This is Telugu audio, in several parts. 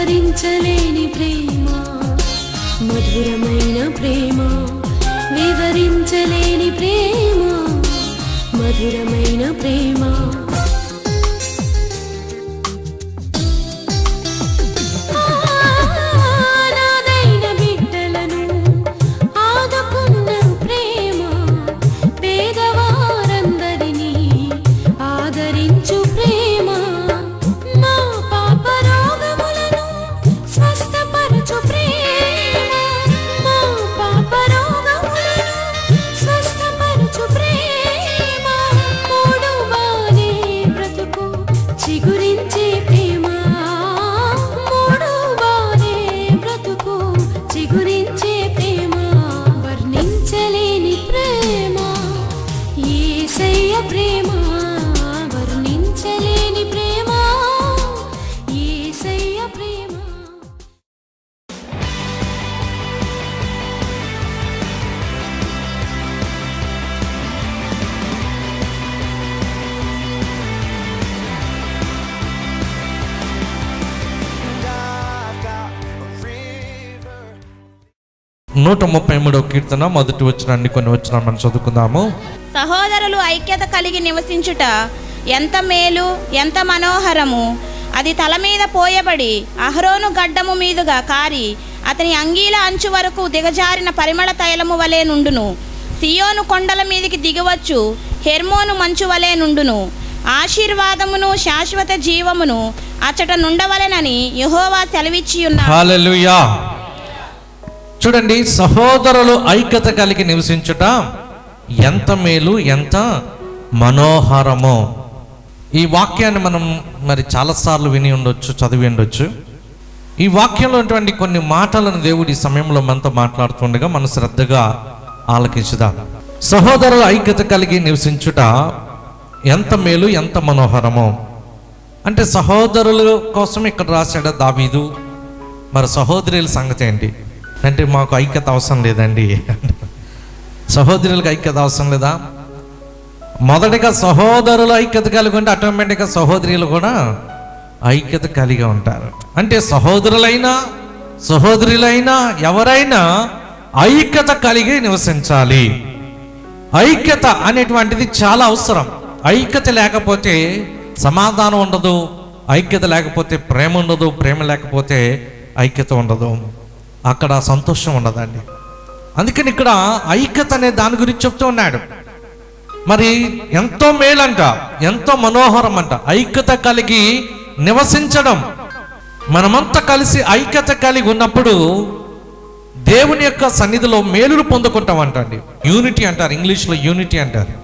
వివరించలేని ప్రేమ మధురమైన ప్రేమ వివరించలేని ప్రేమ మధురమైన ప్రేమ నాదైన బిడ్డలను ఆదుకున్న ప్రేమ పేదవారందరినీ ఆదరించు ప్రేమ మా పాప రోగములను స్వస్థపరచు ప్రేమ మా పాప రోగములను స్వస్థపరచు ప్రేమ మూడువానే బ్రతుకు చిగురించే ప్రేమ మూడువానే బ్రతుకు చిగురించే ప్రేమ వర్ణించలేని ప్రేమ యేసయ్య ప్రేమ వర్ణించలేని ప్రేమ యేసయ్య ప్రేమ నూట ముప్పై మూడవ కీర్తన మొదటి వచ్చిన కొన్ని వచ్చిన మనం చదువుకుందాము సహోదరులు ఐక్యత కలిగి నివసించుట ఎంత మేలు ఎంత మనోహరము అది తల మీద పోయబడి అహరోను గడ్డము మీదుగా కారి అతని అంగీల అంచు వరకు దిగజారిన పరిమళ తైలము వలె నుండును సియోను కొండల మీదికి దిగవచ్చు హెర్మోను మంచు వలె నుండును ఆశీర్వాదమును శాశ్వత జీవమును అచ్చట నుండవలెనని యెహోవా సెలవిచ్చి ఉన్నాడు హాలెలూయా చూడండి సహోదరులు ఐక్యత కలిగి నివసించుట ఎంత మేలు ఎంత మనోహరమో ఈ వాక్యాన్ని మనం మరి చాలాసార్లు విని ఉండొచ్చు చదివి ఉండొచ్చు ఈ వాక్యంలో ఉన్నటువంటి కొన్ని మాటలను దేవుడు ఈ సమయంలో మనతో మాట్లాడుతుండగా మనం శ్రద్ధగా ఆలకించుదాం సహోదరుల ఐక్యత కలిగి నివసించుట ఎంత మేలు ఎంత మనోహరమో అంటే సహోదరుల కోసం ఇక్కడ రాశాడు దావీదు మరి సహోదరుల సంగతి ఏంటి అంటే మాకు ఐక్యత అవసరం లేదండి సహోదరులకు ఐక్యత అవసరం లేదా మొదటిగా సహోదరుల ఐక్యత కలిగి ఉంటే ఆటోమేటిక్గా సహోదరులు కూడా ఐక్యత కలిగి ఉంటారు అంటే సహోదరులైనా సహోదరులైనా ఎవరైనా ఐక్యత కలిగి నివసించాలి ఐక్యత అనేటువంటిది చాలా అవసరం ఐక్యత లేకపోతే సమాధానం ఉండదు ఐక్యత లేకపోతే ప్రేమ ఉండదు ప్రేమ లేకపోతే ఐక్యత ఉండదు అక్కడ సంతోషం ఉండదండి అందుకని ఇక్కడ ఐక్యత అనే దాని గురించి చెప్తూ ఉన్నాడు మరి ఎంతో మేలంట ఎంతో మనోహరం అంట ఐక్యత కలిగి నివసించడం మనమంతా కలిసి ఐక్యత కలిగి ఉన్నప్పుడు దేవుని యొక్క సన్నిధిలో మేలులు పొందుకుంటాం అంటండి యూనిటీ అంటారు ఇంగ్లీష్లో యూనిటీ అంటారు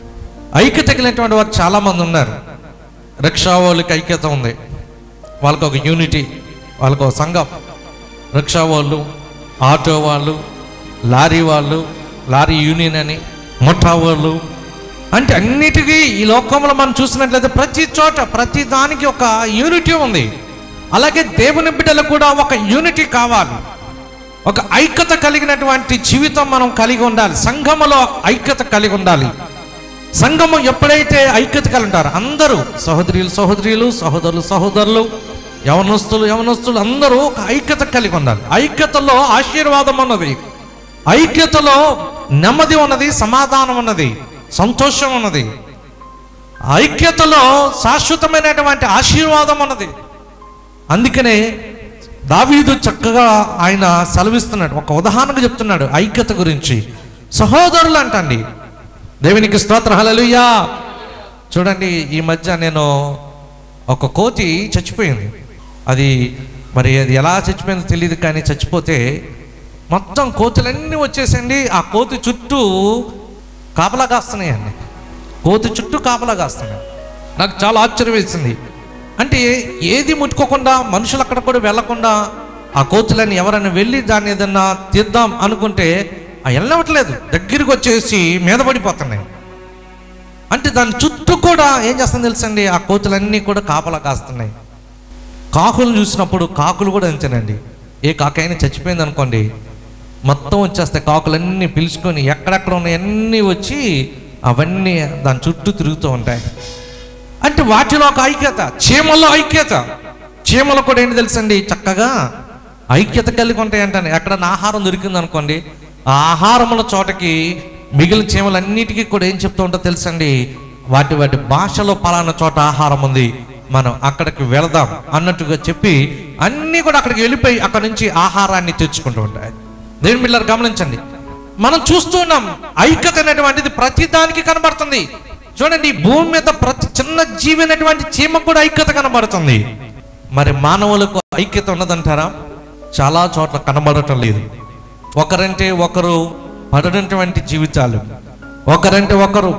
ఐక్యత కలిగినటువంటి వారు చాలా మంది ఉన్నారు రిక్షా వాళ్ళకి ఐక్యత ఉంది వాళ్ళకి ఒక యూనిటీ వాళ్ళకి ఒక సంఘం రిక్షా వాళ్ళు ఆటో వాళ్ళు లారీ వాళ్ళు లారీ యూనియన్ అని ముఠా వాళ్ళు అంటే అన్నిటికీ ఈ లోకంలో మనం చూసినట్లయితే ప్రతి చోట ప్రతి దానికి ఒక యూనిటీ ఉంది అలాగే దేవుని బిడ్డలకు కూడా ఒక యూనిటీ కావాలి ఒక ఐక్యత కలిగినటువంటి జీవితం మనం కలిగి ఉండాలి సంఘములో ఐక్యత కలిగి ఉండాలి సంఘము ఎప్పుడైతే ఐక్యత కలిగి ఉంటారో అందరూ సహోదరులు సహోదరులు సహోదరులు సహోదరులు యవనస్తులు యవనస్తులు అందరూ ఒక ఐక్యత కలిగి ఉండాలి ఐక్యతలో ఆశీర్వాదం ఉన్నది ఐక్యతలో నెమ్మది ఉన్నది సమాధానం ఉన్నది సంతోషం ఉన్నది ఐక్యతలో శాశ్వతమైనటువంటి ఆశీర్వాదం ఉన్నది అందుకనే దావీదు చక్కగా ఆయన సెలవిస్తున్నాడు ఒక ఉదాహరణకు చెప్తున్నాడు ఐక్యత గురించి సహోదరులు అంటండి దేవునికి స్తోత్ర హల్లెలూయా చూడండి ఈ మధ్య నేను ఒక కోతి చచ్చిపోయింది అది మరి అది ఎలా చచ్చిపోయిందో తెలియదు కానీ చచ్చిపోతే మొత్తం కోతులన్నీ వచ్చేసండి ఆ కోతి చుట్టూ కాపలా కాస్తున్నాయండి కోతి చుట్టూ కాపలా కాస్తున్నాయి నాకు చాలా ఆశ్చర్యం వేసింది అంటే ఏది ముట్టుకోకుండా మనుషులు అక్కడ కూడా వెళ్లకుండా ఆ కోతులని ఎవరైనా వెళ్ళి దాన్ని ఏదన్నా తీద్దాం అనుకుంటే ఆ వెళ్ళవట్లేదు దగ్గరికి వచ్చేసి మీద పడిపోతున్నాయి అంటే దాని చుట్టూ కూడా ఏం చేస్తుంది తెలుసండి ఆ కోతులన్నీ కూడా కాపలా కాస్తున్నాయి కాకులు చూసినప్పుడు కాకులు కూడా అంతేనండి ఏ కాకైనా చచ్చిపోయింది అనుకోండి మొత్తం వచ్చేస్తాయి కాకులన్నీ పిలుచుకొని ఎక్కడెక్కడ ఉన్నాయన్నీ వచ్చి అవన్నీ దాని చుట్టూ తిరుగుతూ ఉంటాయి అంటే వాటిలో ఒక ఐక్యత చీమల్లో ఐక్యత చీమలు కూడా ఏంటి తెలుసండి చక్కగా ఐక్యత కలిగి ఉంటాయి అంటాను ఎక్కడన్నా ఆహారం దొరికింది అనుకోండి ఆ ఆహారముల చోటకి మిగిలిన చీమలన్నిటికీ కూడా ఏం చెప్తూ ఉంటో తెలుసండి వాటి వాటి భాషలో పలానా చోట ఆహారం ఉంది మనం అక్కడికి వెళదాం అన్నట్టుగా చెప్పి అన్నీ కూడా అక్కడికి వెళ్ళిపోయి అక్కడ నుంచి ఆహారాన్ని తెచ్చుకుంటూ ఉంటాయి దేని మిల్లర్ గమనించండి మనం చూస్తూ ఉన్నాం ఐక్యత అనేటువంటిది ప్రతి దానికి కనబడుతుంది చూడండి ఈ భూమి మీద ప్రతి చిన్న జీవి అనేటువంటి చీమకు కూడా ఐక్యత కనబడుతుంది మరి మానవులకు ఐక్యత ఉన్నదంటారా చాలా చోట్ల కనబడటం లేదు ఒకరంటే ఒకరు పడనటువంటి జీవితాలు ఒకరంటే ఒకరు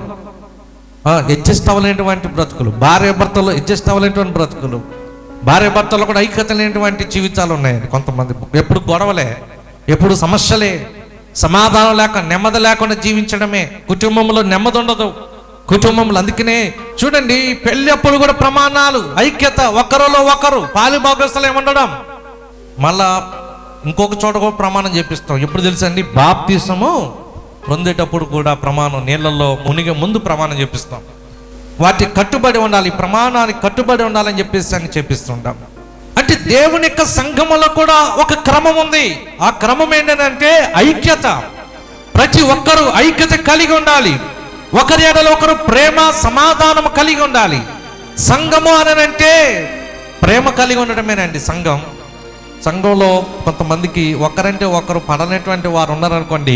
అడ్జస్ట్ అవ్వలేనటువంటి బ్రతుకులు భార్య భర్తలు అడ్జస్ట్ అవ్వలేనటువంటి బ్రతుకులు భార్య భర్తలు కూడా ఐక్యత లేనటువంటి జీవితాలు ఉన్నాయండి కొంతమంది ఎప్పుడు గొడవలే ఎప్పుడు సమస్యలే సమాధానం లేక నెమ్మది లేకుండా జీవించడమే కుటుంబంలో నెమ్మది ఉండదు కుటుంబంలో అందుకనే చూడండి పెళ్లి అప్పుడు కూడా ప్రమాణాలు ఐక్యత ఒకరిలో ఒకరు పాలిభాగస్థలు ఉండడం మళ్ళా ఇంకొక చోట కూడా ప్రమాణం చేపిస్తాం ఎప్పుడు తెలుసండి బాప్తీసము పొందేటప్పుడు కూడా ప్రమాణం నీళ్ళల్లో మునిగే ముందు ప్రమాణం చేపిస్తాం వాటి కట్టుబడి ఉండాలి ఈ ప్రమాణానికి కట్టుబడి ఉండాలని చెప్పేసి అని చెప్పిస్తుంటాం అంటే దేవుని యొక్క సంఘములో కూడా ఒక క్రమం ఉంది ఆ క్రమం ఏంటంటే ఐక్యత ప్రతి ఒక్కరూ ఐక్యత కలిగి ఉండాలి ఒకరి ఎడలో ఒకరు ప్రేమ సమాధానం కలిగి ఉండాలి సంఘము అని అంటే ప్రేమ కలిగి ఉండటమేనండి సంఘం సంఘంలో కొంతమందికి ఒకరంటే ఒకరు పడనటువంటి వారు ఉన్నారనుకోండి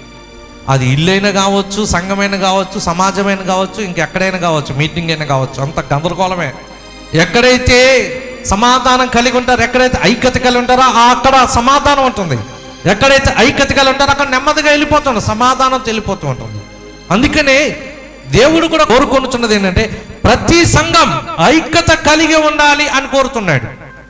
అది ఇల్లైనా కావచ్చు సంఘమైనా కావచ్చు సమాజమైనా కావచ్చు ఇంకెక్కడైనా కావచ్చు మీటింగ్ అయినా కావచ్చు అంత గందరగోళమే ఎక్కడైతే సమాధానం కలిగి ఉంటారో ఎక్కడైతే ఐక్యత కలిగి ఉంటారో ఆ అక్కడ సమాధానం ఉంటుంది ఎక్కడైతే ఐక్యత కలిగి ఉంటారో అక్కడ నెమ్మదిగా వెళ్ళిపోతుంది సమాధానం వెళ్ళిపోతూ ఉంటుంది అందుకనే దేవుడు కూడా కోరుకొనుచున్నది ఏంటంటే ప్రతి సంఘం ఐక్యత కలిగి ఉండాలి అని కోరుతున్నాడు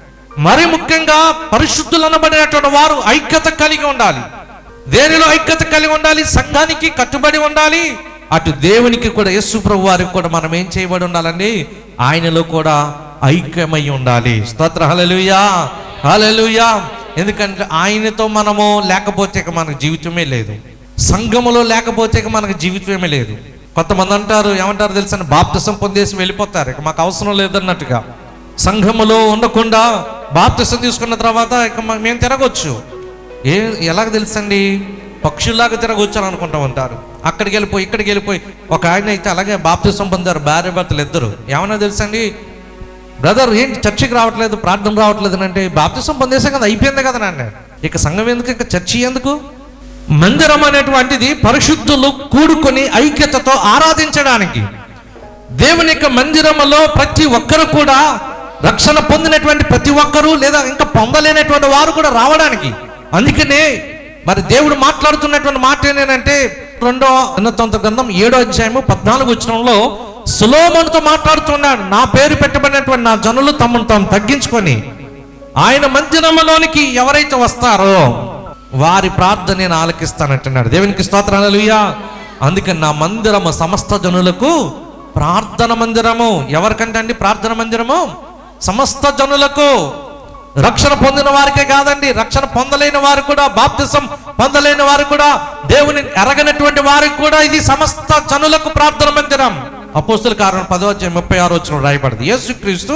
మరి ముఖ్యంగా పరిశుద్ధులు అనబడినటువంటి వారు ఐక్యత కలిగి ఉండాలి దేనిలో ఐక్యత కలిగి ఉండాలి సంఘానికి కట్టుబడి ఉండాలి అటు దేవునికి కూడా యేసు ప్రభు వారికి కూడా మనం ఏం చేయబడి ఉండాలండి ఆయనలో కూడా ఐక్యమై ఉండాలి స్తోత్ర హల్లెలూయా హల్లెలూయా ఎందుకంటే ఆయనతో మనము లేకపోతే ఇక మనకు జీవితమే లేదు సంఘములో లేకపోతే ఇక మనకు జీవితమే లేదు కొంతమంది అంటారు ఏమంటారు తెలుసా బాప్తిసం పొందేసి వెళ్ళిపోతారు ఇక మాకు అవసరం లేదన్నట్టుగా సంఘములో ఉండకుండా బాప్తిసం తీసుకున్న తర్వాత ఇక మ- మేము తిరగొచ్చు ఏ ఎలాగ తెలుసండి పక్షుల్లాగా తిరగొచ్చు అని అనుకుంటా ఉంటారు అక్కడికి వెళ్ళిపోయి ఇక్కడికి వెళ్ళిపోయి ఒక ఆయన అయితే అలాగే బాప్తిసం పొందారు భార్య భర్తలు ఇద్దరు ఏమన్నా తెలుసండి బ్రదర్ ఏంటి చర్చికి రావట్లేదు ప్రార్థన రావట్లేదు అని అంటే బాప్తిసం పొందేసాం కదా అయిపోయింది కదా నాన్న ఇక సంఘం ఎందుకు ఇక చర్చి ఎందుకు మందిరం అనేటువంటిది పరిశుద్ధులు కూడుకొని ఐక్యతతో ఆరాధించడానికి దేవుని యొక్క మందిరములో ప్రతి ఒక్కరు కూడా రక్షణ పొందినటువంటి ప్రతి ఒక్కరూ లేదా ఇంకా పొందలేనటువంటి వారు కూడా రావడానికి అందుకనే మరి దేవుడు మాట్లాడుతున్నటువంటి మాట ఏంటంటే రెండో ఉన్నతంత గ్రంథం ఏడో అధ్యాయము పద్నాలుగు వచ్చినంలో సులోమనుతో మాట్లాడుతున్నాడు నా పేరు పెట్టబడినటువంటి నా జనులు తమను తాము తగ్గించుకొని ఆయన మందిరములోనికి ఎవరైతే వస్తారో వారి ప్రార్థన నేను ఆలకిస్తానంటున్నాడు దేవునికి స్తోత్రాలు అందుకని నా మందిరము సమస్త జనులకు ప్రార్థన మందిరము ఎవరికంటే అండి ప్రార్థన మందిరము సమస్త జనులకు రక్షణ పొందిన వారికే కాదండి రక్షణ పొందలేని వారు కూడా బాప్తిసం పొందలేని వారు కూడా దేవుని ఎరగనటువంటి వారికి కూడా ఇది సమస్త జనులకు ప్రార్థన మందిరం అపోస్తుల కారణం పదో అధ్యాయం ముప్పై ఆరు వచ్చిన రాయబడింది యేసుక్రీస్తు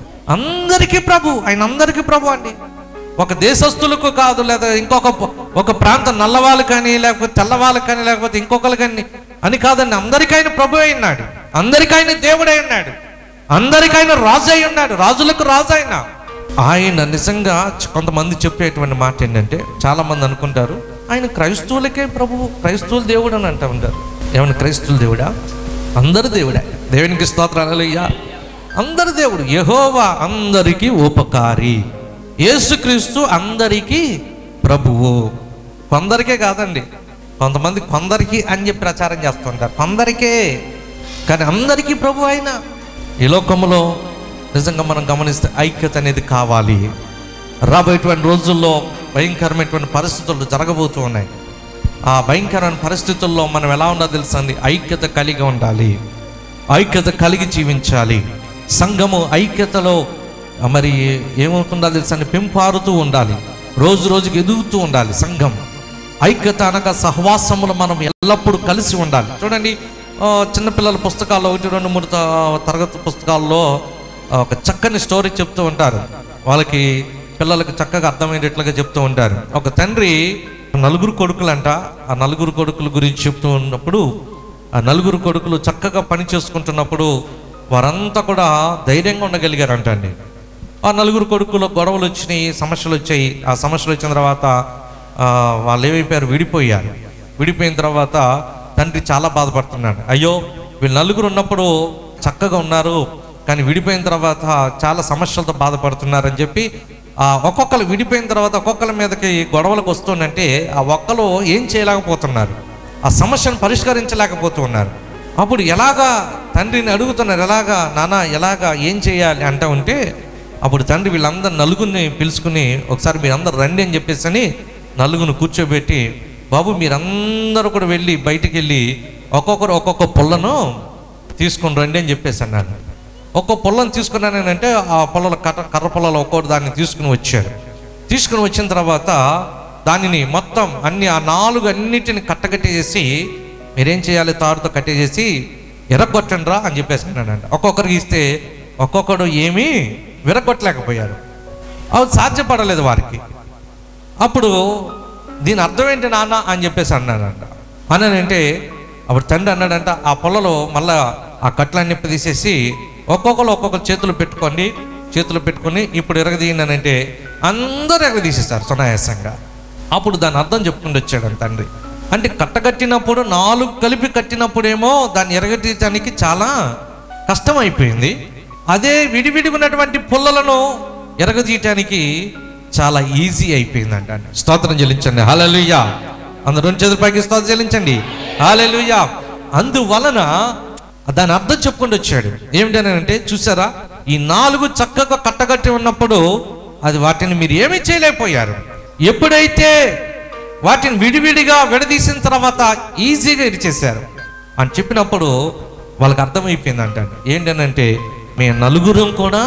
అందరికీ ప్రభు ఆయన అందరికీ ప్రభు అండి ఒక దేశస్తులకు కాదు లేదా ఇంకొక ఒక ప్రాంత నల్లవాళ్ళు కానీ లేకపోతే తెల్లవాళ్ళు కానీ లేకపోతే ఇంకొకరు కానీ అని కాదండి అందరికైనా ప్రభు అయినాడు అందరికైనా దేవుడై ఉన్నాడు అందరికైనా రాజు అయి ఉన్నాడు రాజులకు రాజు అయినా ఆయన నిజంగా చ- కొంతమంది చెప్పేటువంటి మాట ఏంటంటే చాలా మంది అనుకుంటారు ఆయన క్రైస్తవులకే ప్రభువు క్రైస్తవుల దేవుడు అని అంటూ ఉంటారు ఏమన్నా క్రైస్తవుల దేవుడా అందరు దేవుడే దేవునికి స్తోత్రాలయ్యా అందరి దేవుడు యెహోవా అందరికీ ఉపకారి యేసుక్రీస్తు అందరికీ ప్రభువు కొందరికే కాదండి కొంతమంది కొందరికి అని చెప్పి ప్రచారం చేస్తుంటారు కొందరికే కానీ అందరికీ ప్రభు అయిన ఈ లోకములో నిజంగా మనం గమనిస్తే ఐక్యత అనేది కావాలి రాబోయేటువంటి రోజుల్లో భయంకరమైనటువంటి పరిస్థితులు జరగబోతూ ఉన్నాయి ఆ భయంకరమైన పరిస్థితుల్లో మనం ఎలా ఉండాలో తెలుసా అండి ఐక్యత కలిగి ఉండాలి ఐక్యత కలిగి జీవించాలి సంఘము ఐక్యతలో ఆ, మరి ఏమవుతుందో తెలుసా అండి పెంపారుతూ ఉండాలి రోజు రోజుకి ఎదుగుతూ ఉండాలి సంఘం ఐక్యత అనగా సహవాసములు మనం ఎల్లప్పుడూ కలిసి ఉండాలి చూడండి ఆ, చిన్నపిల్లల పుస్తకాల్లో ఒకటి రెండు మూడు త- తరగతి పుస్తకాల్లో ఆ, ఒక చక్కని స్టోరీ చెప్తూ ఉంటారు వాళ్ళకి పిల్లలకి చక్కగా అర్థమయ్యేట్లుగా చెప్తూ ఉంటారు ఒక తండ్రి నలుగురు కొడుకులంట ఆ నలుగురు కొడుకుల గురించి చెప్తూ ఉన్నప్పుడు ఆ నలుగురు కొడుకులు చక్కగా పని చేసుకుంటున్నప్పుడు వారంతా కూడా ధైర్యంగా ఉండగలిగారంట అండి ఆ నలుగురు కొడుకులు గొడవలు వచ్చినాయి సమస్యలు వచ్చాయి ఆ సమస్యలు వచ్చిన తర్వాత ఆ, వాళ్ళు ఏమైపోయారు విడిపోయారు విడిపోయిన తర్వాత తండ్రి చాలా బాధపడుతున్నాడు అయ్యో వీళ్ళు నలుగురు ఉన్నప్పుడు చక్కగా ఉన్నారు కానీ విడిపోయిన తర్వాత చాలా సమస్యలతో బాధపడుతున్నారని చెప్పి ఆ ఒక్కొక్కరు విడిపోయిన తర్వాత ఒక్కొక్కరి మీదకి గొడవలకు వస్తుందంటే ఆ ఒక్కరు ఏం చేయలేకపోతున్నారు ఆ సమస్యను పరిష్కరించలేకపోతున్నారు అప్పుడు ఎలాగా తండ్రిని అడుగుతున్నారు ఎలాగా నాన్న ఎలాగా ఏం చేయాలి అంటా ఉంటే అప్పుడు తండ్రి వీళ్ళందరూ నలుగురిని పిలుచుకుని ఒకసారి మీరందరూ రండి అని చెప్పేసి అని నలుగురిని కూర్చోబెట్టి బాబు మీరందరూ కూడా వెళ్ళి బయటికి వెళ్ళి ఒక్కొక్కరు ఒక్కొక్క పుల్లను తీసుకొని రండి అని చెప్పేసి అన్నాను ఒక్కొక్క పొల్లను తీసుకున్నానంటే ఆ పొలాల కర్ర కర్ర పొలాలు ఒక్కొక్కటి దాన్ని తీసుకుని వచ్చారు తీసుకుని వచ్చిన తర్వాత దానిని మొత్తం అన్ని ఆ నాలుగు అన్నిటిని కట్టగట్టేసి మీరేం చేయాలి తాడుతో కట్టేసేసి ఎరగొట్టండి రా అని చెప్పేసి అన్నానంట ఒక్కొక్కరికి ఇస్తే ఒక్కొక్కడు ఏమీ విరగొట్టలేకపోయారు అవి సాధ్యపడలేదు వారికి అప్పుడు దీని అర్థం ఏంటి నాన్న అని చెప్పేసి అన్నాడంట అన్నానంటే అప్పుడు తండ్రి అన్నాడంట ఆ పొలలో మళ్ళా ఆ కట్లన్నీ తీసేసి ఒక్కొక్కరు ఒక్కొక్క చేతులు పెట్టుకోండి చేతులు పెట్టుకొని ఇప్పుడు ఎరగదీయనంటే అందరూ ఎరగదీసేస్తారు సునాయాసంగా అప్పుడు దాని అర్థం చెప్పుకుంటూ వచ్చాడు తండ్రి అంటే కట్టకట్టినప్పుడు నాలుగు కలిపి కట్టినప్పుడేమో దాన్ని ఎరగదీయటానికి చాలా కష్టం అయిపోయింది అదే విడివిడిగా ఉన్నటువంటి పుల్లలను ఎరగదీయటానికి చాలా ఈజీ అయిపోయిందంట స్తోత్రం చెల్లించండి హాలెలుయ్యా అందరూ రెండు చేతుల పైకి స్తోత్రం చెల్లించండి హాలెలుయ్యా అందువలన దాని అర్థం చెప్పుకుంటూ వచ్చాడు ఏమిటనంటే చూసారా ఈ నాలుగు చక్కగా కట్టగట్టి ఉన్నప్పుడు అది వాటిని మీరు ఏమీ చేయలేకపోయారు ఎప్పుడైతే వాటిని విడివిడిగా విడదీసిన తర్వాత ఈజీగా ఇరిచేశారు అని చెప్పినప్పుడు వాళ్ళకి అర్థమైపోయిందంట ఏంటనంటే మేము నలుగురం కూడా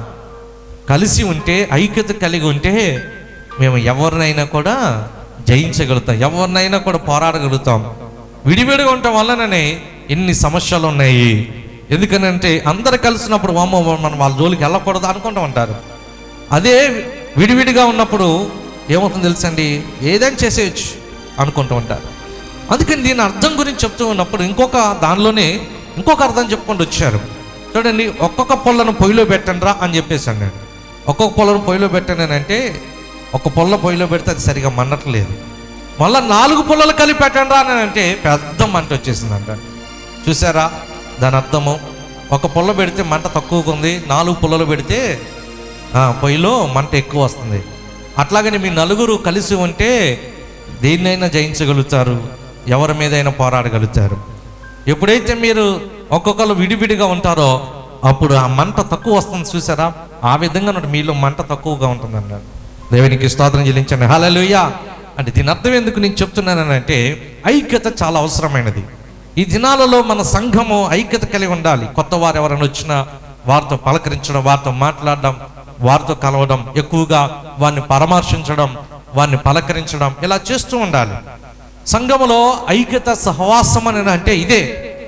కలిసి ఉంటే ఐక్యత కలిగి ఉంటే మేము ఎవరినైనా కూడా జయించగలుగుతాం ఎవరినైనా కూడా పోరాడగలుగుతాం విడివిడిగా ఉండటం వల్లనే ఎన్ని సమస్యలు ఉన్నాయి ఎందుకనంటే అందరు కలిసినప్పుడు వామ్మో మనం వాళ్ళ జోలికి వెళ్ళకూడదు అనుకుంటూ ఉంటారు అదే విడివిడిగా ఉన్నప్పుడు ఏమవుతుందో తెలుసండి ఏదైనా చేసేయచ్చు అనుకుంటూ ఉంటారు అందుకని దీని అర్థం గురించి చెప్తూ ఉన్నప్పుడు ఇంకొక దానిలోనే ఇంకొక అర్థం చెప్పుకుంటూ వచ్చారు చూడండి ఒక్కొక్క పొల్లను పొయ్యిలో పెట్టండి రా అని చెప్పేసి అన్నాడు ఒక్కొక్క పొలను పొయ్యిలో పెట్టండి అని అంటే ఒక పొల్ల పొయ్యిలో పెడితే అది సరిగా మండట్లేదు మళ్ళీ నాలుగు పుల్లలు కలిపి పెట్టండి రా అని అంటే పెద్ద మంట వచ్చేసిందంట చూసారా దాని అర్థము ఒక పుల్ల పెడితే మంట తక్కువగా ఉంది నాలుగు పుల్లలు పెడితే ఆ, పొయ్యిలో మంట ఎక్కువ వస్తుంది అట్లాగని మీ నలుగురు కలిసి ఉంటే దేన్నైనా జయించగలుగుతారు ఎవరి మీదైనా పోరాడగలుగుతారు ఎప్పుడైతే మీరు ఒక్కొక్కరు విడివిడిగా ఉంటారో అప్పుడు ఆ మంట తక్కువ వస్తుంది చూసారా ఆ విధంగా ఉన్నట్టు మీలో మంట తక్కువగా ఉంటుంది అన్నాడు దేవునికి స్తోత్రం చెల్లించండి హల్లెలూయా అంటే దీని అర్థం ఎందుకు నేను చెప్తున్నానంటే ఐక్యత చాలా అవసరమైనది ఈ దినాలలో మన సంఘము ఐక్యత కలిగి ఉండాలి కొత్త వారు ఎవరైనా వచ్చినా వారితో పలకరించడం వారితో మాట్లాడడం వారితో కలవడం ఎక్కువగా వారిని పరామర్శించడం వారిని పలకరించడం ఇలా చేస్తూ ఉండాలి సంఘములో ఐక్యత సహవాసం అని అంటే ఇదే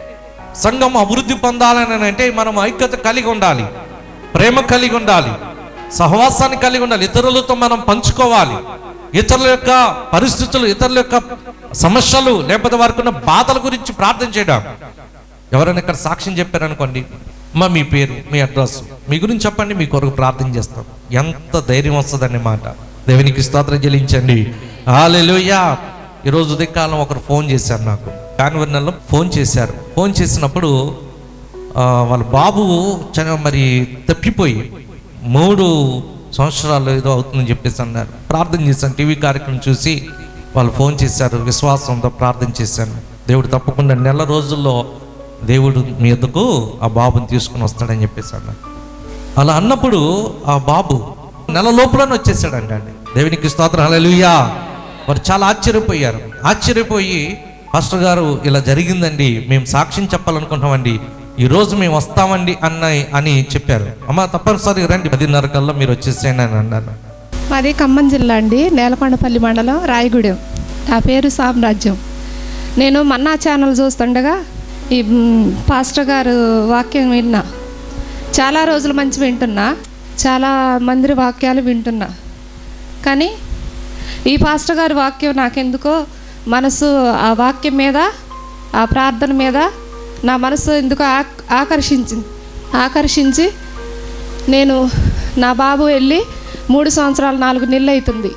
సంఘం అభివృద్ధి పొందాలని అంటే మనం ఐక్యత కలిగి ఉండాలి ప్రేమ కలిగి ఉండాలి సహవాసాన్ని కలిగి ఉండాలి ఇతరులతో మనం పంచుకోవాలి ఇతరుల యొక్క పరిస్థితులు ఇతరుల యొక్క సమస్యలు లేకపోతే వారికి ఉన్న బాధల గురించి ప్రార్థన చేయడం ఎవరైనా ఇక్కడ సాక్ష్యం చెప్పారనుకోండి మా మీ పేరు మీ అడ్రస్ మీ గురించి చెప్పండి మీ కొరకు ప్రార్థన చేస్తాం ఎంత ధైర్యం వస్తుందనే మాట దేవునికి స్తోత్రం చెల్లించండి హాలెలూయా ఈరోజు ఉదయకాలం ఒకరు ఫోన్ చేశారు నాకు కాన్వెర్నర్లో ఫోన్ చేశారు ఫోన్ చేసినప్పుడు ఆ, వాళ్ళ బాబు చన మరి తప్పిపోయి మూడు సంవత్సరాలు ఏదో అవుతుందని చెప్పేసి అన్నారు ప్రార్థన చేశాను టీవీ కార్యక్రమం చూసి వాళ్ళు ఫోన్ చేశారు విశ్వాసంతో ప్రార్థన చేశాను దేవుడు తప్పకుండా నెల రోజుల్లో దేవుడు మీ ఎద్దకు ఆ బాబుని తీసుకుని వస్తాడని చెప్పేసి అన్నారు అలా అన్నప్పుడు ఆ బాబు నెల లోపలనే వచ్చేసాడంట అండి దేవునికి స్తోత్రం హల్లెలూయా వారు చాలా ఆశ్చర్యపోయారు ఆశ్చర్యపోయి పాస్టర్ గారు ఇలా జరిగిందండి మేము సాక్ష్యం చెప్పాలనుకుంటామండి ఈ రోజు మేము వస్తామండి అన్న అని చెప్పారు అమ్మ తప్పనిసరిగా రండి పదిన్నర కల్లా మీరు వచ్చేసేయండి అని అన్నారు మాది ఖమ్మం జిల్లా అండి నేలకొండపల్లి మండలం రాయగూడెం నా పేరు సామ్రాజ్యం నేను మన్నా ఛానల్ చూస్తుండగా ఈ మ్, పాస్టర్ గారు వాక్యం విన్నా చాలా రోజులు మంచి వింటున్నా చాలా మంది వాక్యాలు వింటున్నా కానీ ఈ పాస్టర్ గారి వాక్యం నాకెందుకో మనసు ఆ వాక్యం మీద ఆ ప్రార్థన మీద నా మనసు ఎందుకో ఆక్- ఆకర్షించింది ఆకర్షించి నేను నా బాబు వెళ్ళి మూడు సంవత్సరాలు నాలుగు నెలలు అవుతుంది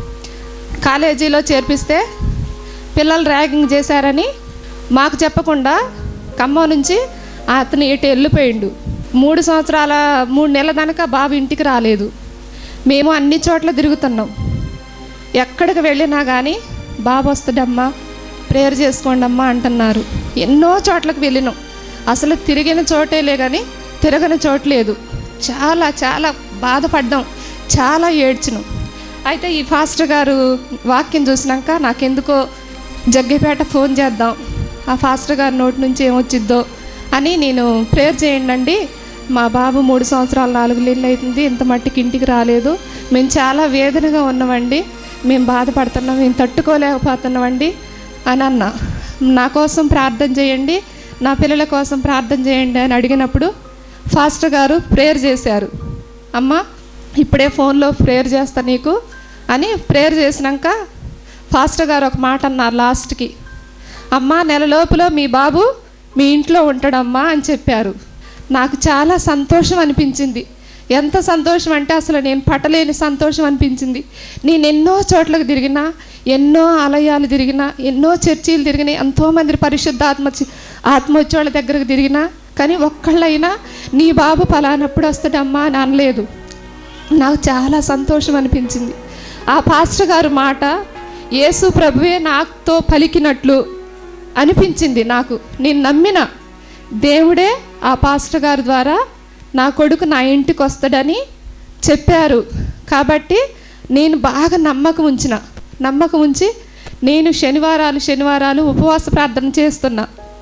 కాలేజీలో చేర్పిస్తే పిల్లలు ర్యాగింగ్ చేశారని మాకు చెప్పకుండా ఖమ్మం నుంచి అతను ఇటు వెళ్ళిపోయిండు మూడు సంవత్సరాల మూడు నెలల దాకా బాబు ఇంటికి రాలేదు మేము అన్ని చోట్ల తిరుగుతున్నాం ఎక్కడికి వెళ్ళినా కానీ బాబు వస్తాడమ్మా ప్రేయర్ చేసుకోండి అమ్మా అంటున్నారు ఎన్నో చోట్లకు వెళ్ళినాం అసలు తిరిగిన చోటేలే కానీ తిరగని చోటు లేదు చాలా చాలా బాధపడ్డాం చాలా ఏడ్చినాం అయితే ఈ ఫాస్టర్ గారు వాక్యం చూసినాక నాకెందుకో జగ్గేపేట ఫోన్ చేద్దాం ఆ ఫాస్టర్ గారి నోటి నుంచి ఏమొచ్చిద్దో అని నేను ప్రేయర్ చేయండి అండి మా బాబు మూడు సంవత్సరాలు నాలుగు నెలలు అవుతుంది ఇంత మట్టికి ఇంటికి రాలేదు మేము చాలా వేదనగా ఉన్నామండి మేము బాధపడుతున్నాం మేము తట్టుకోలేకపోతున్నామండి అని అన్న నా కోసం ప్రార్థన చేయండి నా పిల్లల కోసం ప్రార్థన చేయండి అని అడిగినప్పుడు ఫాస్టర్ గారు ప్రేయర్ చేశారు అమ్మ ఇప్పుడే ఫోన్లో ప్రేయర్ చేస్తా నీకు అని ప్రేయర్ చేసినాక ఫాస్టర్ గారు ఒక మాట అన్నారు లాస్ట్కి అమ్మ నెల లోపల మీ బాబు మీ ఇంట్లో ఉంటాడమ్మా అని చెప్పారు నాకు చాలా సంతోషం అనిపించింది ఎంత సంతోషం అంటే అసలు నేను పట్టలేని సంతోషం అనిపించింది నేను ఎన్నో చోట్లకు తిరిగినా ఎన్నో ఆలయాలు తిరిగినా ఎన్నో చర్చీలు తిరిగినా ఎంతోమంది పరిశుద్ధ ఆత్మ ఆత్మోచ్చోళ్ళ దగ్గరకు తిరిగినా కానీ ఒక్కళ్ళైనా నీ బాబు పలానప్పుడు వస్తాడమ్మా అని అనలేదు నాకు చాలా సంతోషం అనిపించింది ఆ పాస్టర్ గారు మాట యేసు ప్రభువే నాతో పలికినట్లు అనిపించింది నాకు నేను నమ్మిన దేవుడే ఆ పాస్టర్ గారి ద్వారా నా కొడుకు నా ఇంటికి వస్తాడని చెప్పారు కాబట్టి నేను బాగా నమ్మకం ఉంచిన నమ్మకం ఉంచి నేను శనివారాలు శనివారాలు ఉపవాస ప్రార్థన చేస్తున్నా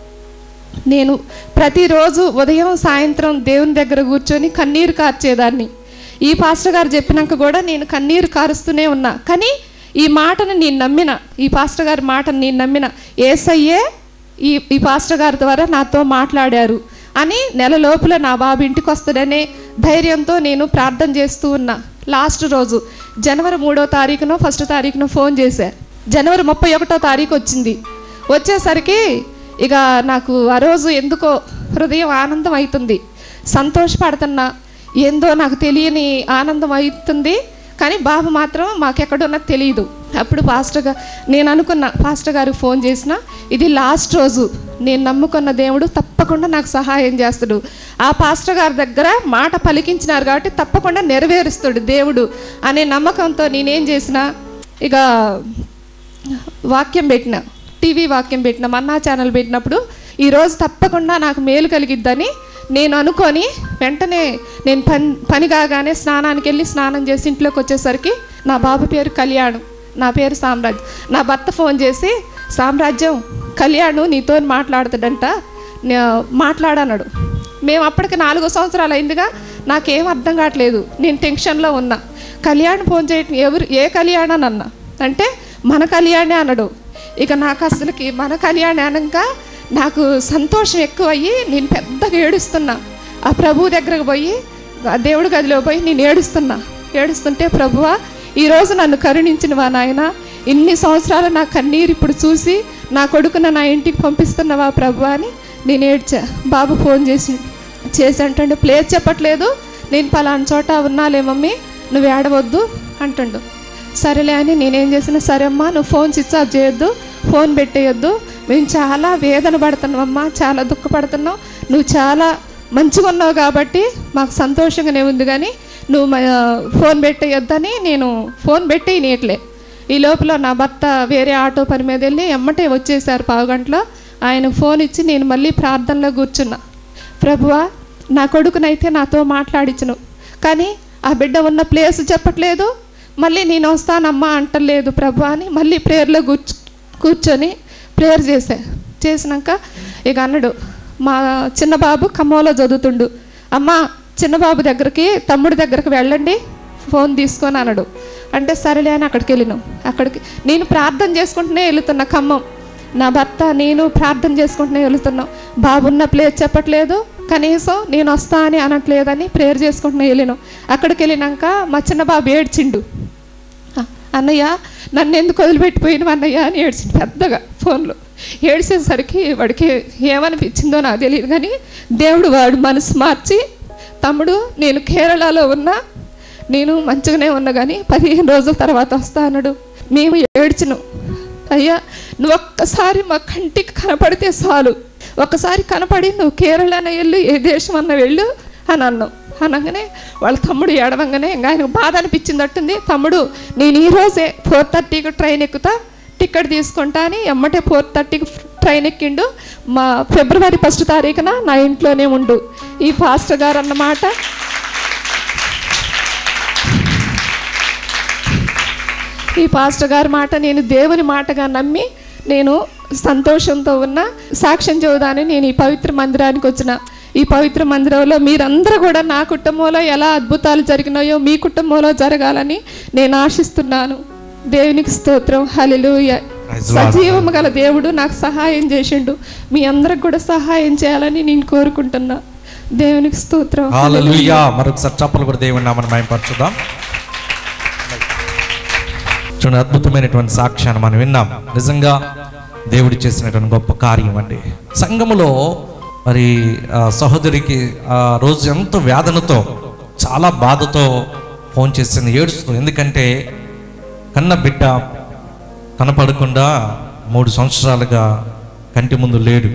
నేను ప్రతిరోజు ఉదయం సాయంత్రం దేవుని దగ్గర కూర్చొని కన్నీరు కార్చేదాన్ని ఈ పాస్టర్ గారు చెప్పినాక కూడా నేను కన్నీరు కారుస్తూనే ఉన్నా కానీ ఈ మాటను నేను నమ్మిన ఈ పాస్టర్ గారి మాటను నేను నమ్మిన ఏసయ్యే ఈ ఈ పాస్టర్ గారి ద్వారా నాతో మాట్లాడారు అని నెల లోపల నా బాబు ఇంటికి వస్తాడనే ధైర్యంతో నేను ప్రార్థన చేస్తూ ఉన్నా లాస్ట్ రోజు జనవరి మూడో తారీఖునో ఫస్ట్ తారీఖునో ఫోన్ చేశా జనవరి ముప్పై ఒకటో తారీఖు వచ్చింది వచ్చేసరికి ఇక నాకు ఆ రోజు ఎందుకో హృదయం ఆనందం అవుతుంది సంతోషపడుతున్నా ఏందో నాకు తెలియని ఆనందం అవుతుంది కానీ బాబు మాత్రం మాకెక్కడున్నా తెలియదు అప్పుడు పాస్టర్ గా నేను అనుకున్న పాస్టర్ గారికి ఫోన్ చేసిన ఇది లాస్ట్ రోజు నేను నమ్ముకున్న దేవుడు తప్పకుండా నాకు సహాయం చేస్తాడు ఆ పాస్టర్ గారి దగ్గర మాట పలికించినారు కాబట్టి తప్పకుండా నెరవేరుస్తాడు దేవుడు అనే నమ్మకంతో నేనేం చేసిన ఇక వాక్యం పెట్టిన టీవీ వాక్యం పెట్టిన మన్నా ఛానల్ పెట్టినప్పుడు ఈరోజు తప్పకుండా నాకు మేలు కలిగిద్దని నేను అనుకొని వెంటనే నేను పని పని కాగానే స్నానానికి వెళ్ళి స్నానం చేసి ఇంట్లోకి వచ్చేసరికి నా బాబు పేరు కళ్యాణ్ నా పేరు సామ్రాజ్ నా భర్త ఫోన్ చేసి సామ్రాజ్యం కళ్యాణ్ నీతో మాట్లాడుతాడంట నే- మాట్లాడన్నాడు మేము అప్పటికి నాలుగో సంవత్సరాలు అయిందిగా నాకేం అర్థం కావట్లేదు నేను టెన్షన్లో ఉన్నా కళ్యాణ్ ఫోన్ చేయటం ఎవరు ఏ కళ్యాణ్ అని అన్నా అంటే మన కళ్యాణే అన్నాడు ఇక నాకు అసలుకి మన కళ్యాణ్ అనక నాకు సంతోషం ఎక్కువయ్యి నేను పెద్దగా ఏడుస్తున్నా ఆ ప్రభు దగ్గరకు పోయి ఆ దేవుడి గదిలో పోయి నేను ఏడుస్తున్నా ఏడుస్తుంటే ప్రభువా ఈరోజు నన్ను కరుణించిన వా నాయన ఇన్ని సంవత్సరాలు నా కన్నీరు ఇప్పుడు చూసి నా కొడుకున నా ఇంటికి పంపిస్తున్నావా ప్రభు అని నేను ఏడ్చా బాబు ఫోన్ చేసి చేసి అంటుండే ప్లేస్ చెప్పట్లేదు నేను పలానా చోట ఉన్నాలే మమ్మీ నువ్వు ఏడవద్దు అంటుండు సరేలే అని నేనేం చేసిన సరే అమ్మా నువ్వు ఫోన్ స్విచ్ ఆఫ్ చేయొద్దు ఫోన్ పెట్టేయొద్దు మేము చాలా వేదన పడుతున్నామమ్మా చాలా దుఃఖపడుతున్నావు నువ్వు చాలా మంచిగా ఉన్నావు కాబట్టి మాకు సంతోషంగానే ఉంది కానీ నువ్వు మ- ఫోన్ పెట్టేయొద్దని నేను ఫోన్ పెట్టేయనీయట్లే ఈ లోపల నా భర్త వేరే ఆటో పని మీద వెళ్ళి ఎమ్మటే వచ్చేసారు పావుగంటలో ఆయన ఫోన్ ఇచ్చి నేను మళ్ళీ ప్రార్థనలో కూర్చున్నా ప్రభువా నా కొడుకునైతే నాతో మాట్లాడించను కానీ ఆ బిడ్డ ఉన్న ప్లేస్ చెప్పట్లేదు మళ్ళీ నేను వస్తానమ్మా అంటలేదు ప్రభు అని మళ్ళీ ప్రేయర్లో కూర్చు కూర్చొని ప్రేయర్ చేశా చేసినాక ఇక అన్నాడు మా చిన్న బాబు ఖమ్మంలో చదువుతుండు అమ్మా చిన్న బాబు దగ్గరికి తమ్ముడి దగ్గరికి వెళ్ళండి ఫోన్ తీసుకొని అన్నాడు అంటే సరేలే అని అక్కడికి వెళ్ళినాం అక్కడికి నేను ప్రార్థన చేసుకుంటూనే వెళుతున్నా ఖమ్మం నా భర్త నేను ప్రార్థన చేసుకుంటూనే వెళుతున్నాం బాబున్న ప్లేస్ చెప్పట్లేదు కనీసం నేను వస్తా అని అనట్లేదని ప్రేయర్ చేసుకుంటున్నా వెళ్ళాను అక్కడికి వెళ్ళినాక మా చిన్న బాబు ఏడ్చిండు "ఆ, అన్నయ్య నన్ను ఎందుకు వదిలిపెట్టిపోయినవు అన్నయ్య అని ఏడ్చిండు పెద్దగా ఫోన్లో ఏడ్చేసరికి వాడికి ఏమనిపించిందో నాకు తెలియదు కానీ దేవుడు వాడు మనసు మార్చి తమ్ముడు నేను కేరళలో ఉన్నా నేను మంచిగానే ఉన్నా కానీ పదిహేను రోజుల తర్వాత వస్తా అన్నాడు మేము ఏడ్చినాం అయ్యా నువ్వు ఒక్కసారి మా కంటికి కనపడితే చాలు ఒక్కసారి కనపడి నువ్వు కేరళన వెళ్ళు ఏ దేశం అన్న వెళ్ళు అని అన్నాం అనగానే వాళ్ళ తమ్ముడు ఏడవంగానే ఇంకా ఆయనకు బాధ అనిపించిందట్టుంది తమ్ముడు నేను ఈరోజే ఫోర్ థర్టీకి ట్రైన్ ఎక్కుతా టికెట్ తీసుకుంటా అని ఎమ్మటే ఫోర్ థర్టీకి ట్రైన్ ఎక్కిండు మా ఫిబ్రవరి ఫస్ట్ తారీఖున నా ఇంట్లోనే ఉండు ఈ పాస్టర్ గారు అన్నమాట ఈ పాస్టర్ గారి మాట నేను దేవుని మాటగా నమ్మి నేను సంతోషంతో ఉన్న సాక్ష్యం చెబుదాని నేను ఈ పవిత్ర మందిరానికి వచ్చిన ఈ పవిత్ర మందిరంలో మీరందరూ కూడా నా కుటుంబంలో ఎలా అద్భుతాలు జరిగినాయో మీ కుటుంబంలో జరగాలని నేను ఆశిస్తున్నాను దేవునికి స్తోత్రం హల్లెలూయా Praise the Lord. సజీవము గల దేవుడు నాకు సహాయం చేసిండు మీ అందరికి కూడా సహాయం చేయాలని నేను కోరుకుంటున్నా దేవునికి స్తోత్రం హల్లెలూయా మరొకసారి చప్పలు కూడా దేవుని నామని మయంపరచుదాం చూడండి అద్భుతమైనటువంటి సాక్ష్యాన్ని మనం విన్నాం నిజంగా దేవుడు చేసినటువంటి గొప్ప కార్యం అండి సంఘములో మరి ఆ సహోదరికి ఆ రోజు ఎంతో వేదనతో చాలా బాధతో ఫోన్ చేసింది ఏడుస్తూ ఎందుకంటే కన్న బిడ్డ కనపడకుండా మూడు సంవత్సరాలుగా కంటి ముందు లేడు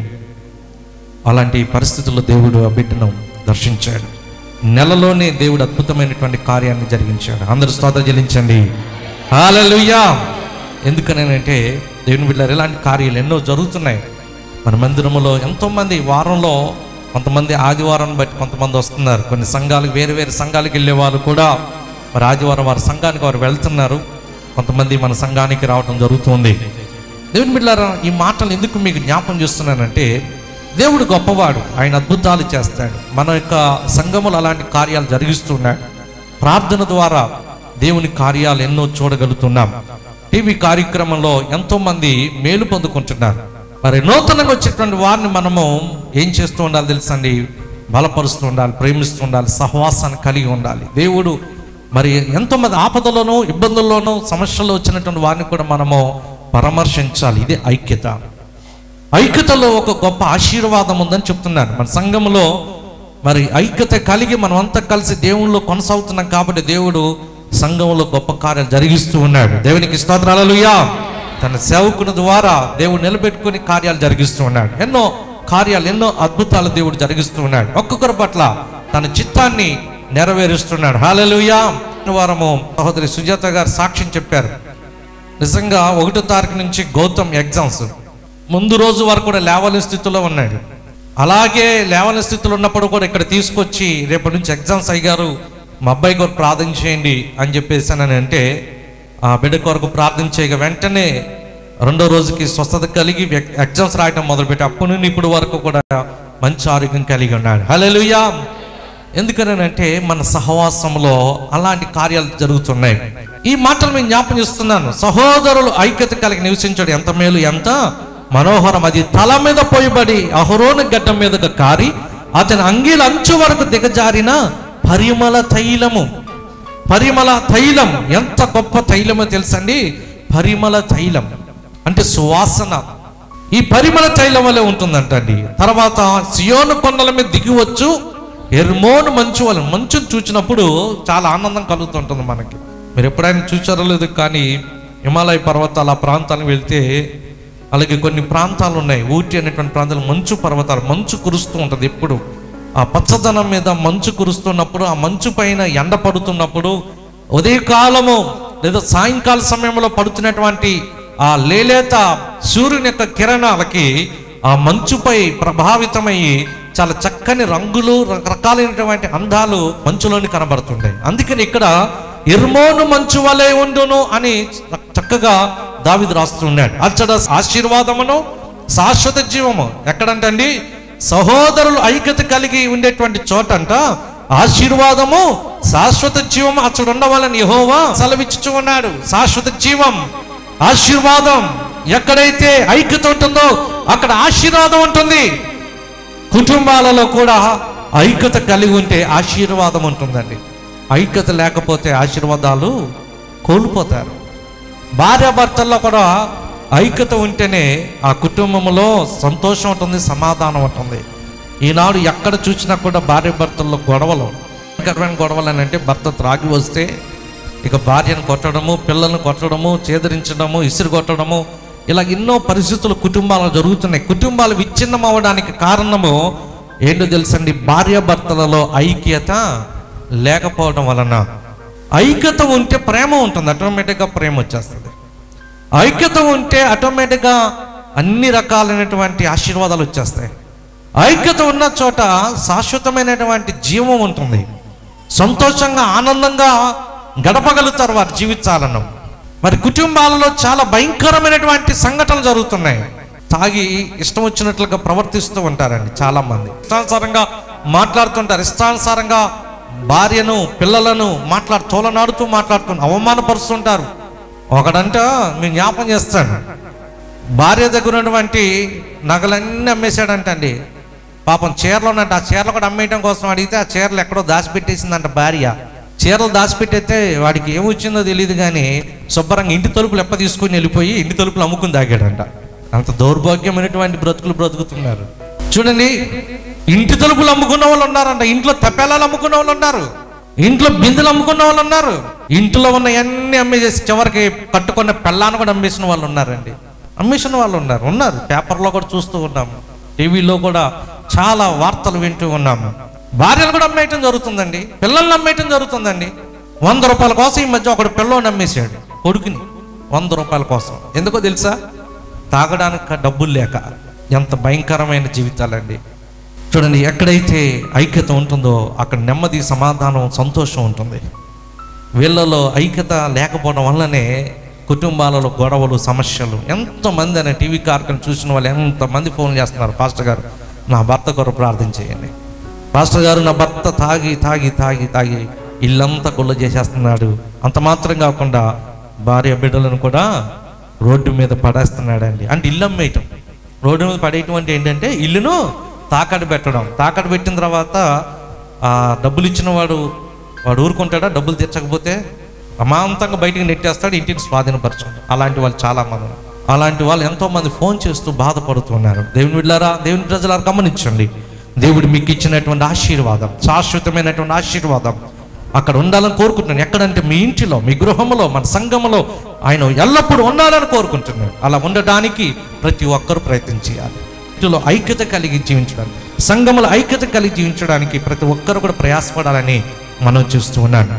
అలాంటి పరిస్థితుల్లో దేవుడు ఆ బిడ్డను దర్శించాడు నెలలోనే దేవుడు అద్భుతమైనటువంటి కార్యాన్ని జరిగించాడు అందరూ స్తోత్రం చెల్లించండి హాలలుయా ఎందుకనంటే దేవుని బిడ్డలు ఇలాంటి కార్యాలు ఎన్నో జరుగుతున్నాయి మన మందిరములో ఎంతోమంది వారంలో కొంతమంది ఆదివారం బట్టి కొంతమంది వస్తున్నారు కొన్ని సంఘాలకు వేరే వేరే సంఘాలకు వెళ్ళే వాళ్ళు కూడా మరి ఆదివారం వారి సంఘానికి వారు వెళ్తున్నారు కొంతమంది మన సంఘానికి రావడం జరుగుతుంది దేవుని బిడ్డారా ఈ మాటలు ఎందుకు మీకు జ్ఞాపం చేస్తున్నానంటే దేవుడు గొప్పవాడు ఆయన అద్భుతాలు చేస్తాడు మన యొక్క సంఘములు అలాంటి కార్యాలు జరిగిస్తున్నాడు ప్రార్థన ద్వారా దేవుని కార్యాలు ఎన్నో చూడగలుగుతున్నాం టీవీ కార్యక్రమంలో ఎంతో మంది మేలు పొందుకుంటున్నారు మరి నూతనంగా వచ్చేటువంటి వారిని మనము ఏం చేస్తూ ఉండాలి తెలుసండి బలపరుస్తూ ఉండాలి ప్రేమిస్తూ ఉండాలి సహవాసాన్ని కలిగి ఉండాలి దేవుడు మరి ఎంతో మంది ఆపదలోనూ ఇబ్బందుల్లోనూ సమస్యల్లో వచ్చినటువంటి వారిని కూడా మనము పరామర్శించాలి ఇది ఐక్యత ఐక్యతలో ఒక గొప్ప ఆశీర్వాదం ఉందని చెప్తున్నాను మన సంఘంలో మరి ఐక్యత కలిగి మనం అంతా కలిసి దేవుళ్ళు కొనసాగుతున్నాం కాబట్టి దేవుడు సంఘంలో గొప్ప కార్యాలు జరిగిస్తూ ఉన్నాడు దేవునికి స్తోత్రాలలుయా తన సేవకుని ద్వారా దేవుడు నిలబెట్టుకుని కార్యాలు జరిగిస్తూ ఉన్నాడు ఎన్నో కార్యాలు ఎన్నో అద్భుతాలు దేవుడు జరిగిస్తూ ఉన్నాడు ఒక్కొక్కరి పట్ల తన చిత్తాన్ని నెరవేరుస్తున్నాడు హాలలుయా వారము సహోదరి సుజాత గారు సాక్ష్యం చెప్పారు నిజంగా ఒకటో తారీఖు నుంచి గౌతమ్ ఎగ్జామ్స్ ముందు రోజు వరకు కూడా లేవని స్థితిలో ఉన్నాడు అలాగే లేవని స్థితిలో ఉన్నప్పుడు కూడా ఇక్కడ తీసుకొచ్చి రేపటి నుంచి ఎగ్జామ్స్ అయ్యారు మా అబ్బాయి కొరకు ప్రార్థన చేయండి అని చెప్పేసి అని అంటే ఆ బిడ్డ కొరకు ప్రార్థన చేయగా వెంటనే రెండో రోజుకి స్వస్థత కలిగి ఎగ్- ఎగ్జామ్స్ రాయడం మొదలుపెట్టి అప్పటి నుండి ఇప్పుడు వరకు కూడా మంచి ఆరోగ్యం కలిగి ఉన్నాడు హల్లెలూయా ఎందుకనంటే మన సహవాసంలో అలాంటి కార్యాలు జరుగుతున్నాయి ఈ మాటలు నేను జ్ఞాపం చేస్తున్నాను సహోదరులు ఐక్యత కలిగి నివసించడం ఎంత మేలు ఎంత మనోహరం అది తల మీద పోయబడి అహరోని గడ్డ మీదగా కారి అతని అంగీల అంచు వరకు దిగజారిన పరిమళ తైలము పరిమళ తైలం ఎంత గొప్ప తైలమో తెలుసండి పరిమళ తైలం అంటే సువాసన ఈ పరిమళ తైలం వల్లే ఉంటుందంటండి తర్వాత సియోను కొండల మీద దిగివచ్చు ఎర్మోను మంచు వల్ల మంచును చూచినప్పుడు చాలా ఆనందం కలుగుతుంటుంది మనకి మీరు ఎప్పుడైనా చూచారో లేదు కానీ హిమాలయ పర్వతాలు ఆ ప్రాంతాలకు వెళ్తే అలాగే కొన్ని ప్రాంతాలు ఉన్నాయి ఊటీ అనేటువంటి ప్రాంతాలు మంచు పర్వతాలు మంచు కురుస్తూ ఉంటుంది ఎప్పుడు ఆ పచ్చదనం మీద మంచు కురుస్తున్నప్పుడు ఆ మంచు పైన ఎండ పడుతున్నప్పుడు ఉదయకాలము లేదా సాయంకాల సమయంలో పడుతున్నటువంటి ఆ లేలేత సూర్యుని యొక్క కిరణాలకి ఆ మంచుపై ప్రభావితమయ్యి చాలా చక్కని రంగులు రకరకాలైనటువంటి అందాలు మంచులోని కనబడుతుంటాయి అందుకని ఇక్కడ ఇర్మోను మంచు వలె ఉండును అని చక్కగా దావిది రాస్తున్నాడు అచ్చడ ఆశీర్వాదమును శాశ్వత జీవము ఎక్కడంటండి సహోదరులు ఐక్యత కలిగి ఉండేటువంటి చోటంట ఆశీర్వాదము శాశ్వత జీవము అచ్చడు ఉండవాలని యహోవా సెలవిచ్చుచు ఉన్నాడు శాశ్వత జీవం ఆశీర్వాదం ఎక్కడైతే ఐక్యత ఉంటుందో అక్కడ ఆశీర్వాదం ఉంటుంది కుటుంబాలలో కూడా ఐక్యత కలిగి ఉంటే ఆశీర్వాదం ఉంటుందండి ఐక్యత లేకపోతే ఆశీర్వాదాలు కోల్పోతారు భార్యాభర్తల్లో కూడా ఐక్యత ఉంటేనే ఆ కుటుంబంలో సంతోషం ఉంటుంది సమాధానం ఉంటుంది ఈనాడు ఎక్కడ చూసినా కూడా భార్య భర్తల్లో గొడవలు భయంకరమైన గొడవలు అని అంటే భర్త త్రాగి వస్తే ఇక భార్యను కొట్టడము పిల్లల్ని కొట్టడము చేదరించడము ఇసురు కొట్టడము ఇలా ఎన్నో పరిస్థితులు కుటుంబాలు జరుగుతున్నాయి కుటుంబాలు విచ్ఛిన్నం అవ్వడానికి కారణము ఏంటో తెలుసండి భార్యాభర్తలలో ఐక్యత లేకపోవడం వలన ఐక్యత ఉంటే ప్రేమ ఉంటుంది ఆటోమేటిక్గా ప్రేమ వచ్చేస్తుంది ఐక్యత ఉంటే ఆటోమేటిక్గా అన్ని రకాలైనటువంటి ఆశీర్వాదాలు వచ్చేస్తాయి ఐక్యత ఉన్న చోట శాశ్వతమైనటువంటి జీవం ఉంటుంది సంతోషంగా ఆనందంగా గడపగలుగుతారు వారి జీవితాలను మరి కుటుంబాలలో చాలా భయంకరమైనటువంటి సంఘటనలు జరుగుతున్నాయి తాగి ఇష్టం వచ్చినట్లుగా ప్రవర్తిస్తూ ఉంటారండి చాలా మంది ఇష్టానుసారంగా మాట్లాడుతుంటారు ఇష్టానుసారంగా భార్యను పిల్లలను మాట్లాడు తోలనాడుతూ మాట్లాడుతూ అవమానపరుస్తుంటారు ఒకడంట మేము జ్ఞాపం చేస్తాను భార్య దగ్గర ఉన్నటువంటి నగలన్నీ అమ్మేశాడంట అండి పాపం చీరలు ఉన్నట్టు ఆ చీరలు కూడా అమ్మేయడం కోసం అడిగితే ఆ చీరలు ఎక్కడో దాచిపెట్టేసిందంట భార్య చీరలు దాచిపెట్టయితే వాడికి ఏమొచ్చిందో తెలియదు కానీ శుభ్రంగా ఇంటి తలుపులు ఎప్ప తీసుకుని వెళ్ళిపోయి ఇంటి తలుపులు అమ్ముకుని తాగాడంట అంత దౌర్భాగ్యమైనటువంటి బ్రతుకులు బ్రతుకుతున్నారు చూడండి ఇంటి తలుపులు అమ్ముకున్న వాళ్ళు ఉన్నారంట ఇంట్లో తపెలాలు అమ్ముకున్న వాళ్ళు ఉన్నారు ఇంట్లో బిందెలు అమ్ముకున్న వాళ్ళు ఉన్నారు ఇంట్లో ఉన్న అన్ని అమ్మేసేసి చివరికి కట్టుకున్న పెళ్ళాన్ని కూడా అమ్మేసిన వాళ్ళు ఉన్నారండి అమ్మేసిన వాళ్ళు ఉన్నారు ఉన్నారు పేపర్లో కూడా చూస్తూ ఉన్నాము టీవీలో కూడా చాలా వార్తలు వింటూ ఉన్నాము భార్యలు కూడా అమ్మేయటం జరుగుతుందండి పిల్లల్ని అమ్మేయటం జరుగుతుందండి వంద రూపాయల కోసం ఈ మధ్య ఒకడు పిల్లోని అమ్మేశాడు కొడుకుని వంద రూపాయల కోసం ఎందుకో తెలుసా తాగడానికి డబ్బులు లేక ఎంత భయంకరమైన జీవితాలండి చూడండి ఎక్కడైతే ఐక్యత ఉంటుందో అక్కడ నెమ్మది సమాధానం సంతోషం ఉంటుంది వీళ్ళలో ఐక్యత లేకపోవడం వల్లనే కుటుంబాలలో గొడవలు సమస్యలు ఎంతమంది అనే టీవీ కార్యక్రమం చూసిన వాళ్ళు ఎంతమంది ఫోన్ చేస్తున్నారు పాస్టర్ గారు నా భర్త కొరకు ప్రార్థన చేయండి పాస్టర్ గారు నా భర్త తాగి తాగి తాగి తాగి ఇల్లంతా గుల్ల చేసేస్తున్నాడు అంత మాత్రం కాకుండా భార్య బిడ్డలను కూడా రోడ్డు మీద పడేస్తున్నాడండి అంటే ఇల్లు అమ్మేయటం రోడ్డు మీద పడేయటం అంటే ఏంటంటే ఇల్లును తాకట్టు పెట్టడం తాకట్టు పెట్టిన తర్వాత ఆ డబ్బులు ఇచ్చిన వాడు వాడు ఊరుకుంటాడా డబ్బులు తెచ్చకపోతే అమాంతంగా బయటికి నెట్టేస్తాడు ఇంటిని స్వాధీనపరచుకుంటాడు అలాంటి వాళ్ళు చాలా మంది ఉన్నారు. అలాంటి వాళ్ళు ఎంతో మంది ఫోన్ చేస్తూ బాధపడుతున్నారు దేవుని బిడ్డారా దేవుని ప్రజలారా గమనించండి దేవుడు మీకు ఇచ్చినటువంటి ఆశీర్వాదం శాశ్వతమైనటువంటి ఆశీర్వాదం అక్కడ ఉండాలని కోరుకుంటున్నాను ఎక్కడంటే మీ ఇంటిలో మీ గృహంలో మన సంఘములో ఆయన ఎల్లప్పుడూ ఉండాలని కోరుకుంటున్నాను అలా ఉండడానికి ప్రతి ఒక్కరూ ప్రయత్నం చేయాలి ఇంటిలో ఐక్యత కలిగి జీవించడానికి సంఘములో ఐక్యత కలిగి జీవించడానికి ప్రతి ఒక్కరు కూడా ప్రయాసపడాలని మనం చూస్తూ ఉన్నాను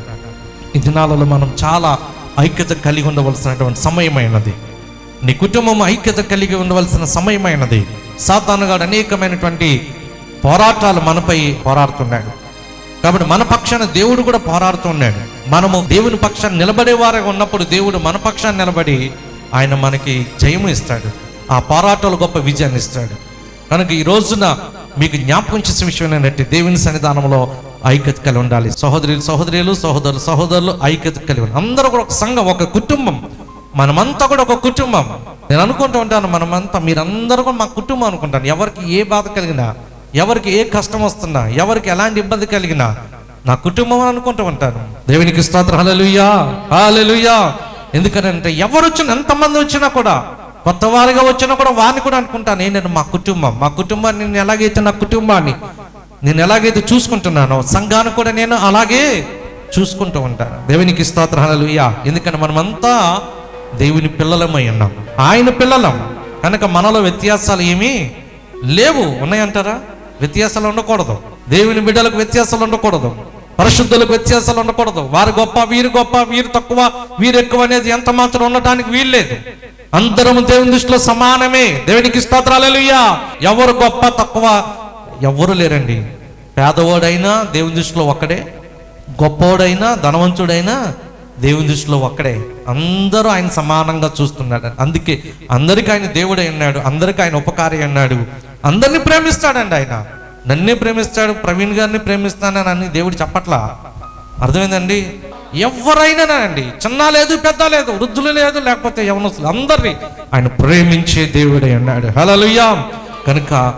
ఈ దినాలలో మనం చాలా ఐక్యత కలిగి ఉండవలసినటువంటి సమయమైనది నీ కుటుంబం ఐక్యత కలిగి ఉండవలసిన సమయమైనది సాతానుగాడు అనేకమైనటువంటి పోరాటాలు మనపై పోరాడుతున్నాడు కాబట్టి మన పక్షాన దేవుడు కూడా పోరాడుతున్నాడు మనము దేవుని పక్షాన్ని నిలబడే వారే ఉన్నప్పుడు దేవుడు మన పక్షాన్ని నిలబడి ఆయన మనకి జయము ఇస్తాడు ఆ పోరాటాలు గొప్ప విజయాన్ని ఇస్తాడు కనుక ఈ రోజున మీకు జ్ఞాపకం చేసే విషయం ఏంటంటే దేవుని సన్నిధానంలో ఐక్యత కలిగి ఉండాలి సహోదరులు సహోదరులు సహోదరులు సహోదరులు ఐక్యత కలిగి ఉండాలి అందరూ కూడా ఒక సంఘం ఒక కుటుంబం మనమంతా కూడా ఒక కుటుంబం నేను అనుకుంటూ ఉంటాను మనమంతా మీరందరూ కూడా మా కుటుంబం అనుకుంటాను ఎవరికి ఏ బాధ కలిగినా ఎవరికి ఏ కష్టం వస్తున్నా ఎవరికి ఎలాంటి ఇబ్బంది కలిగినా నా కుటుంబం అని అనుకుంటూ ఉంటాను దేవునికి స్తోత్రం హల్లెలూయా హల్లెలూయా ఎందుకనంటే ఎవరు వచ్చినా ఎంతమంది వచ్చినా కూడా కొత్త వారిగా వచ్చినా కూడా వారిని కూడా అనుకుంటాను నేను మా కుటుంబం మా కుటుంబాన్ని నేను ఎలాగైతే నా కుటుంబాన్ని నేను ఎలాగైతే చూసుకుంటున్నానో సంఘాన్ని కూడా నేను అలాగే చూసుకుంటూ ఉంటాను దేవునికి స్తోత్రం హల్లెలూయా ఎందుకంటే మనమంతా దేవుని పిల్లలమై ఉన్నాం ఆయన పిల్లలం కనుక మనలో వ్యత్యాసాలు ఏమీ లేవు ఉన్నాయంటారా వ్యత్యాసాలు ఉండకూడదు దేవుని బిడ్డలకు వ్యత్యాసాలు ఉండకూడదు పరిశుద్ధులకు వ్యత్యాసాలు ఉండకూడదు వారు గొప్ప వీరు గొప్ప వీరు తక్కువ వీరు ఎక్కువ అనేది ఎంత మాత్రం ఉండటానికి వీల్లేదు అందరం దేవుని దృష్టిలో సమానమే దేవునికి స్తోత్రాలయ్యా ఎవరు గొప్ప తక్కువ ఎవరు లేరండి పేదవాడైనా దేవుని దృష్టిలో ఒక్కడే గొప్పోడైనా ధనవంతుడైనా దేవుని దృష్టిలో ఒక్కడే అందరూ ఆయన సమానంగా చూస్తున్నాడు అందుకే అందరికీ ఆయన దేవుడై ఉన్నాడు అందరికీ ఆయన ఉపకారి అన్నాడు అందరినీ ప్రేమిస్తాడండి ఆయన నన్నే ప్రేమిస్తాడు ప్రవీణ్ గారిని ప్రేమిస్తానని అని దేవుడు చెప్పట్లా అర్థమైందండి ఎవరైనా అండి చిన్న లేదు పెద్ద లేదు వృద్ధులు లేదు లేకపోతే యవనస్తులు అందరినీ ఆయన ప్రేమించే దేవుడై ఉన్నాడు హలలుయా కనుక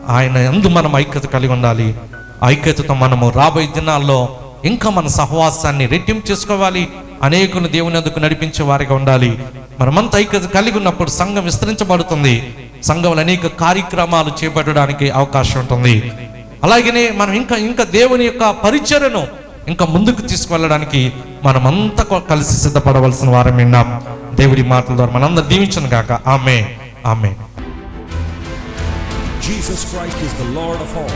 ఆయన ఎందు మనం ఐక్యత కలిగి ఉండాలి ఐక్యతతో మనము రాబోయే దినాల్లో ఇంకా మన సహవాసాన్ని రెట్టింపు చేసుకోవాలి అనేకులు దేవుని అందుకు నడిపించే వారిగా ఉండాలి మనమంతా ఐక్యత కలిగి ఉన్నప్పుడు సంఘం విస్తరించబడుతుంది సంఘంలో అనేక కార్యక్రమాలు చేపట్టడానికి అవకాశం ఉంటుంది అలాగనే మనం ఇంకా ఇంకా దేవుని యొక్క పరిచర్యను ఇంకా ముందుకు తీసుకువెళ్ళడానికి మనమంతా కొ- కలిసి సిద్ధపడవలసిన వారం విన్నాం దేవుడి మాటల ద్వారా మనందరూ దీవించను గాక ఆమె ఆమె Jesus Christ is the Lord of all.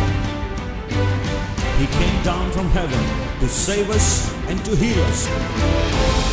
He came down from heaven to save us and to heal us.